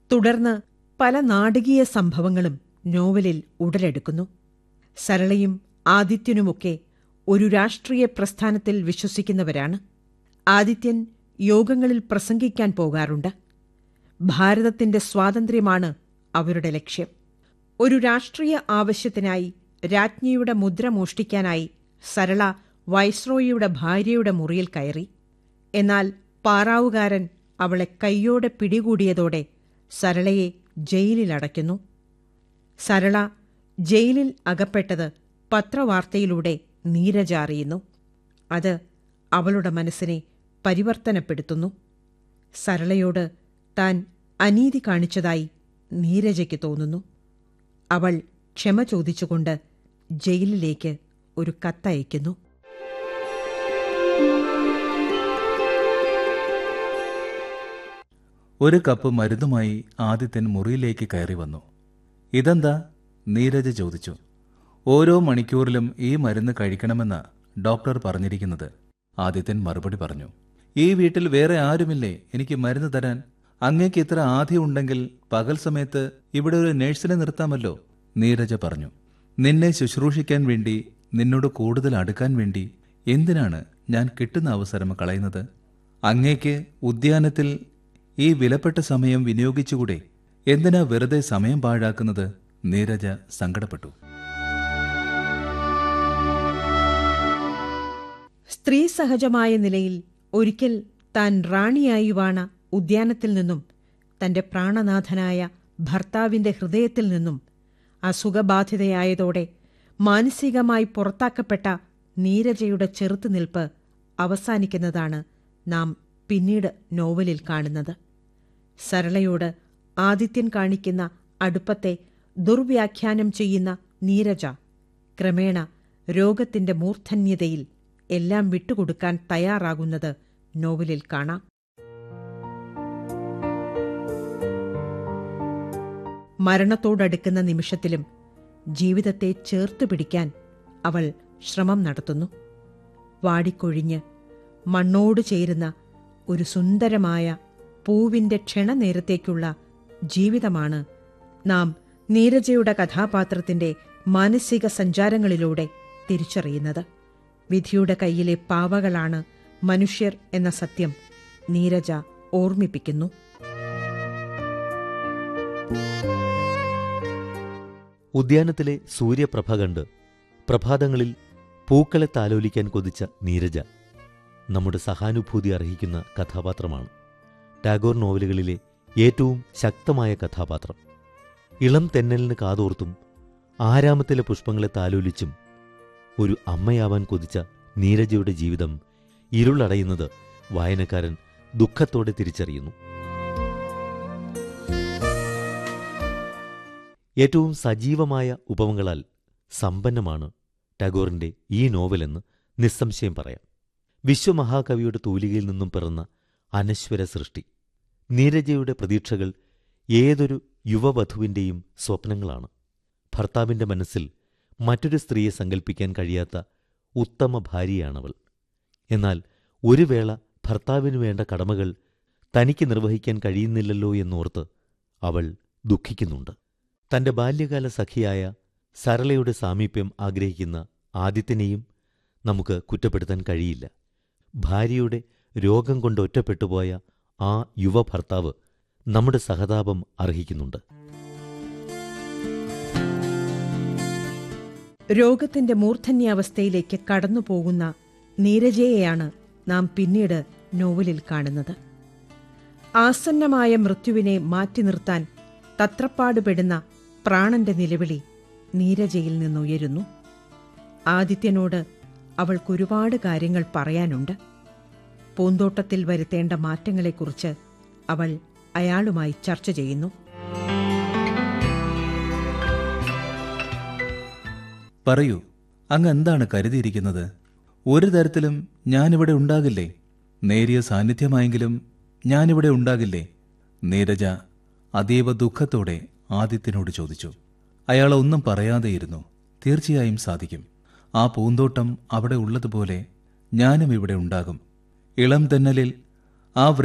തുടർന്ന് പല നാടകീയ സംഭവങ്ങളും നോവലിൽ ഉടലെടുക്കുന്നു സരളയും ആദിത്യനുമൊക്കെ ഒരു രാഷ്ട്രീയ പ്രസ്ഥാനത്തിൽ വിശ്വസിക്കുന്നവരാണ് ആദിത്യൻ യോഗങ്ങളിൽ പ്രസംഗിക്കാൻ പോകാറുണ്ട് ഭാരതത്തിന്റെ സ്വാതന്ത്ര്യമാണ് അവരുടെ ലക്ഷ്യം ഒരു രാഷ്ട്രീയ ആവശ്യത്തിനായി രാജ്ഞിയുടെ മുദ്ര മോഷ്ടിക്കാനായി സരള വൈസ്രോയിയുടെ ഭാര്യയുടെ മുറിയിൽ കയറി എന്നാൽ പാറാവുകാരൻ അവളെ കൈയോടെ പിടികൂടിയതോടെ സരളയെ ജയിലിലടയ്ക്കുന്നു സരള ജയിലിൽ അകപ്പെട്ടത് പത്രവാർത്തയിലൂടെ നീരജ അറിയുന്നു അത് അവളുടെ മനസ്സിനെ പരിവർത്തനപ്പെടുത്തുന്നു സരളയോട് താൻ അനീതി കാണിച്ചതായി നീരജയ്ക്ക് തോന്നുന്നു അവൾ ക്ഷമ ചോദിച്ചുകൊണ്ട് ജയിലിലേക്ക് ഒരു കത്തയക്കുന്നു ഒരു കപ്പ് മരുന്നുമായി ആദിത്യൻ മുറിയിലേക്ക് കയറി വന്നു ഇതെന്താ നീരജ ചോദിച്ചു ഓരോ മണിക്കൂറിലും ഈ മരുന്ന് കഴിക്കണമെന്ന് ഡോക്ടർ പറഞ്ഞിരിക്കുന്നത് ആദിത്യൻ മറുപടി പറഞ്ഞു ഈ വീട്ടിൽ വേറെ ആരുമില്ലേ എനിക്ക് മരുന്ന് തരാൻ അങ്ങേക്ക് ഇത്ര ആദ്യം ഉണ്ടെങ്കിൽ പകൽ സമയത്ത് ഇവിടെ ഒരു നഴ്സിനെ നിർത്താമല്ലോ നീരജ പറഞ്ഞു നിന്നെ ശുശ്രൂഷിക്കാൻ വേണ്ടി നിന്നോട് കൂടുതൽ അടുക്കാൻ വേണ്ടി എന്തിനാണ് ഞാൻ കിട്ടുന്ന അവസരം കളയുന്നത് അങ്ങേക്ക് ഉദ്യാനത്തിൽ ഈ വിലപ്പെട്ട സമയം വിനിയോഗിച്ചുകൂടെ എന്തിനാ വെറുതെ സമയം പാഴാക്കുന്നത് നീരജ സങ്കടപ്പെട്ടു സ്ത്രീ സഹജമായ നിലയിൽ ഒരിക്കൽ താൻ റാണിയായി വാണ ഉദ്യാനത്തിൽ നിന്നും തന്റെ പ്രാണനാഥനായ ഭർത്താവിന്റെ ഹൃദയത്തിൽ നിന്നും അസുഖബാധിതയായതോടെ മാനസികമായി പുറത്താക്കപ്പെട്ട നീരജയുടെ ചെറുത്തുനിൽപ്പ് അവസാനിക്കുന്നതാണ് നാം പിന്നീട് നോവലിൽ കാണുന്നത് സരളയോട് ആദിത്യൻ കാണിക്കുന്ന അടുപ്പത്തെ ദുർവ്യാഖ്യാനം ചെയ്യുന്ന നീരജ ക്രമേണ രോഗത്തിന്റെ മൂർധന്യതയിൽ എല്ലാം വിട്ടുകൊടുക്കാൻ തയ്യാറാകുന്നത് നോവലിൽ കാണാം മരണത്തോടടുക്കുന്ന നിമിഷത്തിലും ജീവിതത്തെ ചേർത്തു പിടിക്കാൻ അവൾ ശ്രമം നടത്തുന്നു വാടിക്കൊഴിഞ്ഞ് മണ്ണോട് ചേരുന്ന ഒരു സുന്ദരമായ പൂവിന്റെ ക്ഷണനേരത്തേക്കുള്ള ജീവിതമാണ് നാം നീരജയുടെ കഥാപാത്രത്തിന്റെ മാനസിക സഞ്ചാരങ്ങളിലൂടെ തിരിച്ചറിയുന്നത് വിധിയുടെ കയ്യിലെ പാവകളാണ് മനുഷ്യർ എന്ന സത്യം നീരജ ഓർമ്മിപ്പിക്കുന്നു ഉദ്യാനത്തിലെ സൂര്യപ്രഭ കണ്ട് പ്രഭാതങ്ങളിൽ പൂക്കളെ താലോലിക്കാൻ കൊതിച്ച നീരജ നമ്മുടെ സഹാനുഭൂതി അർഹിക്കുന്ന കഥാപാത്രമാണ് ടാഗോർ നോവലുകളിലെ ഏറ്റവും ശക്തമായ കഥാപാത്രം ഇളം തെന്നലിന് കാതോർത്തും ആരാമത്തിലെ പുഷ്പങ്ങളെ താലോലിച്ചും ഒരു അമ്മയാവാൻ കൊതിച്ച നീരജയുടെ ജീവിതം ഇരുളടയുന്നത് വായനക്കാരൻ ദുഃഖത്തോടെ തിരിച്ചറിയുന്നു ഏറ്റവും സജീവമായ ഉപമകളാൽ സമ്പന്നമാണ് ടാഗോറിന്റെ ഈ നോവലെന്ന് നിസ്സംശയം പറയാം വിശ്വമഹാകവിയുടെ തൂലികയിൽ നിന്നും പിറന്ന അനശ്വര സൃഷ്ടി നീരജയുടെ പ്രതീക്ഷകൾ ഏതൊരു യുവവധുവിന്റെയും സ്വപ്നങ്ങളാണ് ഭർത്താവിന്റെ മനസ്സിൽ മറ്റൊരു സ്ത്രീയെ സങ്കല്പിക്കാൻ കഴിയാത്ത ഉത്തമ ഭാര്യയാണവൾ എന്നാൽ ഒരു വേള ഭർത്താവിനു വേണ്ട കടമകൾ തനിക്ക് നിർവഹിക്കാൻ കഴിയുന്നില്ലല്ലോ എന്നോർത്ത് അവൾ ദുഃഖിക്കുന്നുണ്ട് തന്റെ ബാല്യകാല സഖിയായ സരളയുടെ സാമീപ്യം ആഗ്രഹിക്കുന്ന ആദിത്യനെയും നമുക്ക് കുറ്റപ്പെടുത്താൻ കഴിയില്ല ഭാര്യയുടെ രോഗം കൊണ്ട് ഒറ്റപ്പെട്ടുപോയ ആ യുവഭർത്താവ് നമ്മുടെ സഹതാപം അർഹിക്കുന്നുണ്ട് രോഗത്തിന്റെ മൂർധന്യാവസ്ഥയിലേക്ക് കടന്നുപോകുന്ന നീരജയെയാണ് നാം പിന്നീട് നോവലിൽ കാണുന്നത് ആസന്നമായ മൃത്യുവിനെ മാറ്റി നിർത്താൻ തത്രപ്പാടുപെടുന്ന പ്രാണന്റെ നിലവിളി നീരജയിൽ നിന്നുയരുന്നു ആദിത്യനോട് അവൾക്കൊരുപാട് കാര്യങ്ങൾ പറയാനുണ്ട് പൂന്തോട്ടത്തിൽ വരുത്തേണ്ട മാറ്റങ്ങളെക്കുറിച്ച് അവൾ അയാളുമായി ചർച്ച ചെയ്യുന്നു പറയൂ അങ്ങ് എന്താണ് കരുതിയിരിക്കുന്നത് ഒരു തരത്തിലും ഞാനിവിടെ ഉണ്ടാകില്ലേ നേരിയ സാന്നിധ്യമായെങ്കിലും ഞാനിവിടെ ഉണ്ടാകില്ലേ നീരജ അതീവ ദുഃഖത്തോടെ ആദിത്യനോട് ചോദിച്ചു അയാൾ ഒന്നും പറയാതെയിരുന്നു തീർച്ചയായും സാധിക്കും ആ പൂന്തോട്ടം അവിടെ ഉള്ളതുപോലെ ഞാനും ഇവിടെ ഉണ്ടാകും ഇളം തെന്നലിൽ ആ